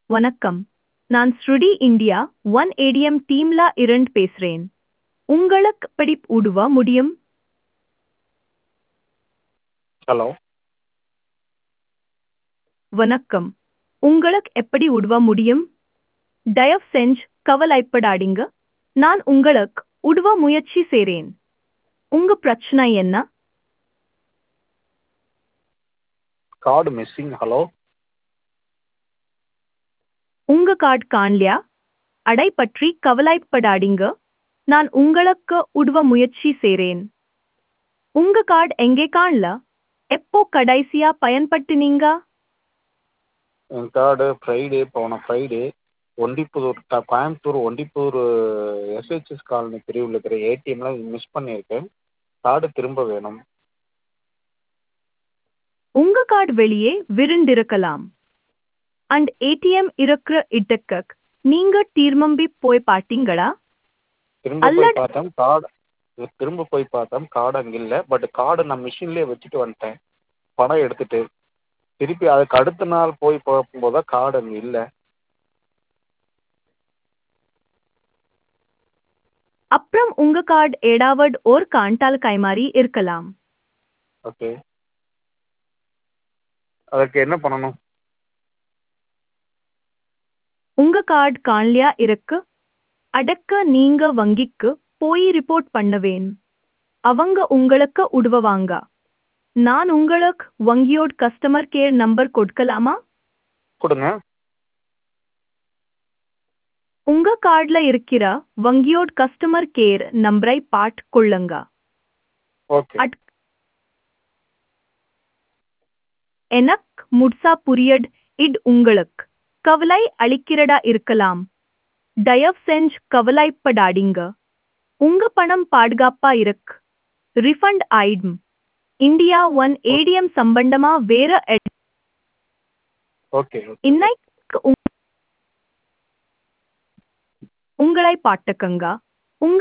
வணக்கம் நான் ஸ்ருடி இந்தியா ஒன் ஏடிஎம் டீம்ல இருந்து பேசுறேன் உங்களுக்கு படிப் உதவ முடியும் ஹலோ வணக்கம் உங்களுக்கு எப்படி உதவ முடியும் தயவு செஞ்சு கவலைப்படாதீங்க நான் உங்களுக்கு உதவ முயற்சி செய்றேன் உங்க பிரச்சனை என்ன கார்டு மிஸ்ஸிங் ஹலோ உங்க கார்டு காணலையா அடை பற்றி கவலைப்படாதீங்க நான் உங்களுக்கு உதவ முயற்சி செய்றேன் உங்க கார்டு எங்கே காணல எப்போ கடைசியா பயன்படுத்தினீங்க என் கார்டு ஃப்ரைடே போன ஃப்ரைடே ஒண்டிப்புதூர் க- கோயம்புத்தூர் ஒண்டிப்புதூர் எஸ்ஹெச்எஸ் காலனி பிரிவில் இருக்கிற ஏடிஎம்ல மிஸ் பண்ணியிருக்கேன் கார்டு திரும்ப வேணும் உங்க கார்டு வெளியே விருந்திருக்கலாம் அண்ட் ஏடிஎம் இருக்கிற இடத்துக்கு நீங்க தீர்மம்பி போய் பார்த்தீங்களா திரும்ப போய் அல்லது- பார்த்தேன் கார்டு திரும்ப போய் பார்த்தேன் கார்டு அங்கே இல்லை பட் கார்டு நான் மிஷின்லேயே வச்சுட்டு வந்துட்டேன் பணம் எடுத்துட்டு திருப்பி அதுக்கு அடுத்த நாள் போய் பார்க்கும்போது தான் கார்டு அங்கே இல்லை அப்புறம் உங்க கார்டு ஏடாவது ஒரு காண்டால் கைமாறி இருக்கலாம் ஓகே அதுக்கு என்ன பண்ணணும் உங்க கார்டு காணலையா இருக்கு அடக்க நீங்க வங்கிக்கு போய் ரிப்போர்ட் பண்ணவேன் அவங்க உங்களுக்கு உதவுவாங்க நான் உங்களுக்கு வங்கியோட கஸ்டமர் கேர் நம்பர் கொடுக்கலாமா கொடுங்க உங்க கார்டுல இருக்கிற வங்கியோட கஸ்டமர் கேர் நம்பரை பாட் கொள்ளுங்க ஓகே அட் எனக்கு முட்சா புரியட் இட் உங்களுக்கு கவலை அளிக்கிறதா இருக்கலாம் தயவு செஞ்சு கவலைப்படாதீங்க உங்க பணம் பாதுகாப்பா இருக்கு ரிஃபண்ட் ஆயிடும் இந்தியா ஒன் ஏடிஎம் சம்பந்தமா வேற எட்- ஓகே ஓகே இன்னைக்கு உங்- உங்களை பாட்டுக்கங்க